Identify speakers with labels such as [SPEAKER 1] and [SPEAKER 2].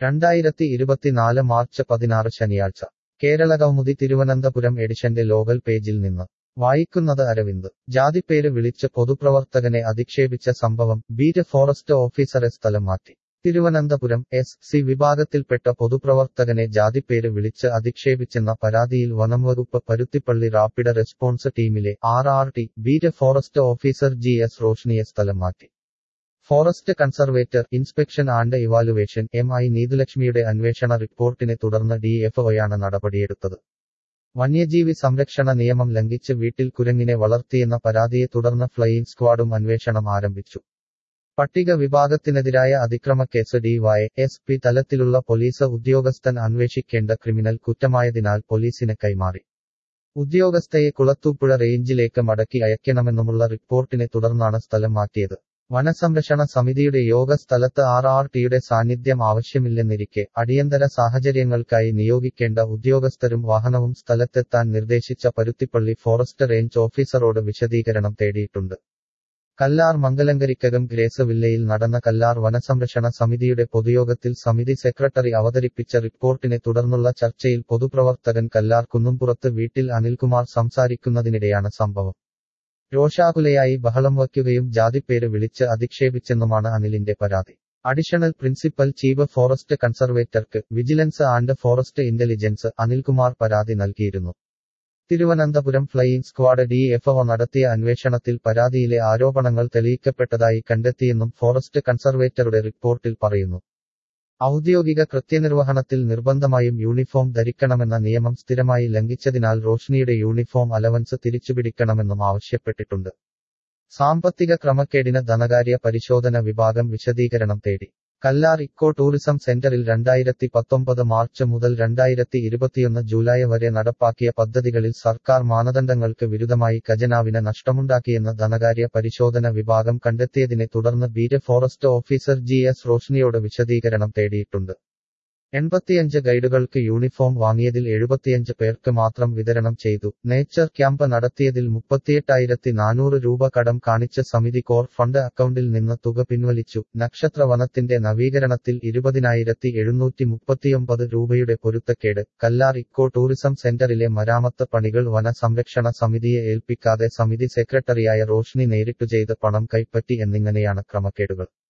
[SPEAKER 1] രണ്ടായിരത്തി ഇരുപത്തിനാല് മാർച്ച് പതിനാറ് ശനിയാഴ്ച കേരളകൗമുദി തിരുവനന്തപുരം എഡിഷന്റെ ലോകൽ പേജിൽ നിന്ന് വായിക്കുന്നത് അരവിന്ദ് ജാതിപ്പേര് വിളിച്ച് പൊതുപ്രവർത്തകനെ അധിക്ഷേപിച്ച സംഭവം ബീറ്റ് ഫോറസ്റ്റ് ഓഫീസറെ സ്ഥലം മാറ്റി തിരുവനന്തപുരം എസ് സി വിഭാഗത്തിൽപ്പെട്ട പൊതുപ്രവർത്തകനെ ജാതിപ്പേര് വിളിച്ച് അധിക്ഷേപിച്ചെന്ന പരാതിയിൽ വനംവകുപ്പ് പരുത്തിപ്പള്ളി റാപ്പിഡ് റെസ്പോൺസ് ടീമിലെ R R T beat forest officer G S റോഷ്നിയെ സ്ഥലം മാറ്റി forest conservator inspection and evaluation M I നീതുലക്ഷ്മിയുടെ അന്വേഷണ റിപ്പോർട്ടിനെ തുടർന്ന് ഡി എഫ് ഒയാണ് നടപടിയെടുത്തത് വന്യജീവി സംരക്ഷണ നിയമം ലംഘിച്ച് വീട്ടിൽ കുരങ്ങിനെ വളർത്തിയെന്ന പരാതിയെ തുടർന്ന് ഫ്ലൈയിങ് സ്ക്വാഡും അന്വേഷണം ആരംഭിച്ചു പട്ടിക വിഭാഗത്തിനെതിരായ അതിക്രമക്കേസ് ഡിവൈ എസ് പി തലത്തിലുള്ള പോലീസ് ഉദ്യോഗസ്ഥൻ അന്വേഷിക്കേണ്ട ക്രിമിനൽ കുറ്റമായതിനാൽ പോലീസിന് കൈമാറി ഉദ്യോഗസ്ഥയെ കുളത്തൂപ്പുഴ റേഞ്ചിലേക്ക് മടക്കി അയക്കണമെന്നുമുള്ള റിപ്പോർട്ടിനെ തുടർന്നാണ് സ്ഥലം മാറ്റിയത് വനസംരക്ഷണ സമിതിയുടെ യോഗ സ്ഥലത്ത് ആർ ആർ ടിയുടെ സാന്നിധ്യം ആവശ്യമില്ലെന്നിരിക്കെ അടിയന്തര സാഹചര്യങ്ങൾക്കായി നിയോഗിക്കേണ്ട ഉദ്യോഗസ്ഥരും വാഹനവും സ്ഥലത്തെത്താൻ നിർദ്ദേശിച്ച പരുത്തിപ്പള്ളി ഫോറസ്റ്റ് റേഞ്ച് ഓഫീസറോട് വിശദീകരണം തേടിയിട്ടുണ്ട് കല്ലാർ മംഗലങ്കരിക്കകം ഗ്രേസ് വില്ലയിൽ നടന്ന കല്ലാർ വനസംരക്ഷണ സമിതിയുടെ പൊതുയോഗത്തിൽ സമിതി സെക്രട്ടറി അവതരിപ്പിച്ച റിപ്പോർട്ടിനെ തുടർന്നുള്ള ചർച്ചയിൽ പൊതുപ്രവർത്തകൻ കല്ലാർ കുന്നുംപുറത്ത് വീട്ടിൽ അനിൽകുമാർ സംസാരിക്കുന്നതിനിടെയാണ് സംഭവം രോഷാകുലയായി ബഹളം വയ്ക്കുകയും ജാതിപ്പേര് വിളിച്ച് അധിക്ഷേപിച്ചെന്നുമാണ് അനിലിന്റെ പരാതി അഡീഷണൽ പ്രിൻസിപ്പൽ ചീഫ് ഫോറസ്റ്റ് കൺസർവേറ്റർക്ക് vigilance and forest intelligence Anilkumar പരാതി നൽകിയിരുന്നു Thiruvananthapuram flying squad D F O നടത്തിയ അന്വേഷണത്തിൽ പരാതിയിലെ ആരോപണങ്ങൾ തെളിയിക്കപ്പെട്ടതായി കണ്ടെത്തിയെന്നും ഫോറസ്റ്റ് കൺസർവേറ്ററുടെ റിപ്പോർട്ടിൽ പറയുന്നു ഔദ്യോഗിക കൃത്യനിർവഹണത്തിൽ നിർബന്ധമായും യൂണിഫോം ധരിക്കണമെന്ന നിയമം സ്ഥിരമായി ലംഘിച്ചതിനാൽ റോഷ്നിയുടെ യൂണിഫോം അലവൻസ് തിരിച്ചുപിടിക്കണമെന്നും ആവശ്യപ്പെട്ടിട്ടുണ്ട് സാമ്പത്തിക ക്രമക്കേടിന് ധനകാര്യ പരിശോധന വിഭാഗം വിശദീകരണം തേടി കല്ലാർ ഇക്കോ ടൂറിസം സെന്ററിൽ രണ്ടായിരത്തി പത്തൊമ്പത് മാർച്ച് മുതൽ രണ്ടായിരത്തി ഇരുപത്തിയൊന്ന് ജൂലൈ വരെ നടപ്പാക്കിയ പദ്ധതികളിൽ സർക്കാർ മാനദണ്ഡങ്ങൾക്ക് വിരുദ്ധമായി ഖജനാവിന് നഷ്ടമുണ്ടാക്കിയെന്ന് ധനകാര്യ പരിശോധന വിഭാഗം കണ്ടെത്തിയതിനെ തുടർന്ന് beat forest officer G S റോഷ്നിയോട് വിശദീകരണം തേടിയിട്ടുണ്ട് എൺപത്തിയഞ്ച് ഗൈഡുകൾക്ക് യൂണിഫോം വാങ്ങിയതിൽ എഴുപത്തിയഞ്ച് പേർക്ക് മാത്രം വിതരണം ചെയ്തു നേച്ചർ ക്യാമ്പ് നടത്തിയതിൽ മുപ്പത്തിയെട്ടായിരത്തി നാനൂറ് രൂപ കടം കാണിച്ച സമിതി കോർ ഫണ്ട് അക്കൗണ്ടിൽ നിന്ന് തുക പിൻവലിച്ചു നക്ഷത്ര വനത്തിന്റെ നവീകരണത്തിൽ ഇരുപതിനായിരത്തി എഴുന്നൂറ്റി മുപ്പത്തിയൊമ്പത് രൂപയുടെ പൊരുത്തക്കേട് കല്ലാർ ഇക്കോ ടൂറിസം സെന്ററിലെ മരാമത്ത് പണികൾ വന സംരക്ഷണ സമിതിയെ ഏൽപ്പിക്കാതെ സമിതി സെക്രട്ടറിയായ റോഷ്നി നേരിട്ടു ചെയ്ത് പണം കൈപ്പറ്റി എന്നിങ്ങനെയാണ് ക്രമക്കേടുകൾ